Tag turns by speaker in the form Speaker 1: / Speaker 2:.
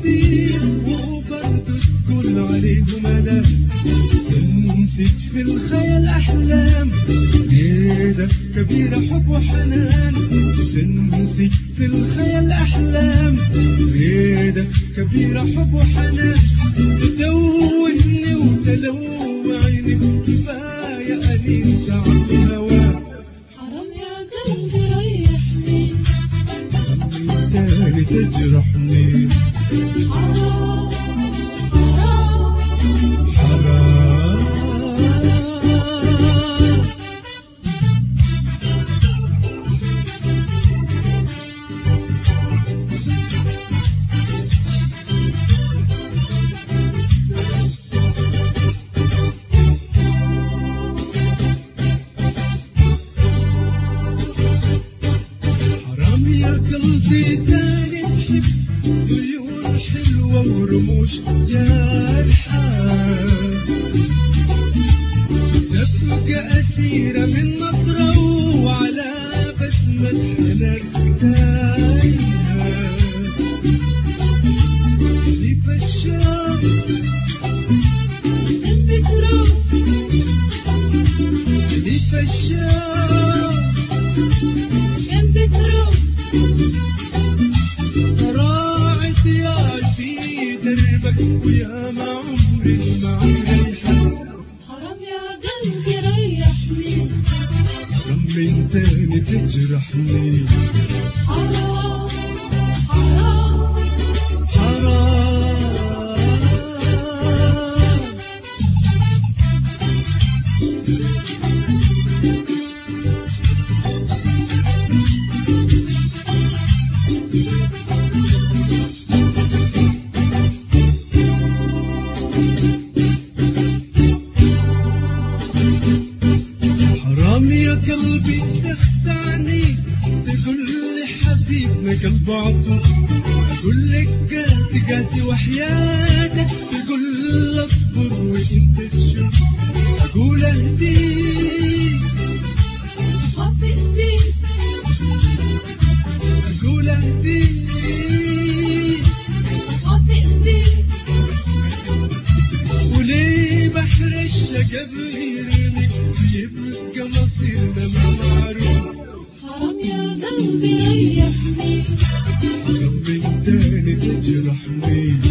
Speaker 1: كتير وبرضه تقول عليهم انا تمسك في الخيال احلام بيدك كبيرة حب وحنان تمسك في الخيال احلام بيدك كبيرة حب وحنان تدوهني وتلوعني كفاية أنين تعب هواك
Speaker 2: حرام يا قلبي ريحني
Speaker 1: تاني تجرحني
Speaker 2: حرام حرام
Speaker 1: حرام حرام يا قلبي تاني تحب عيون حلوة ورموش جارحة تبقى أثيرة من نظرة وعلى بسمة حنك دايمة كيف الشوق
Speaker 2: قلبي تروح
Speaker 1: كيف الشوق
Speaker 2: قلبي تروح
Speaker 1: راعت يا في دربك ويا ما عمري ما ريحة
Speaker 2: حرام يا قلبي ريحني
Speaker 1: من تاني تجرحني
Speaker 2: حرام حرام
Speaker 1: حرام حرام يا قلبي تخدعني تقول لي حبيبنا قلب عطوف اقول لك قاسي قاسي وحياتك تقول لي اصبر وانت تشوف اقول اهديك
Speaker 2: خاف ايديك
Speaker 1: اقول اهديك
Speaker 2: خاف ايديك
Speaker 1: وليه بحر الشقب يرميك يبقى مصيرنا ما معروف
Speaker 2: حرام يا قلبي ريحني
Speaker 1: رب تاني تجرحني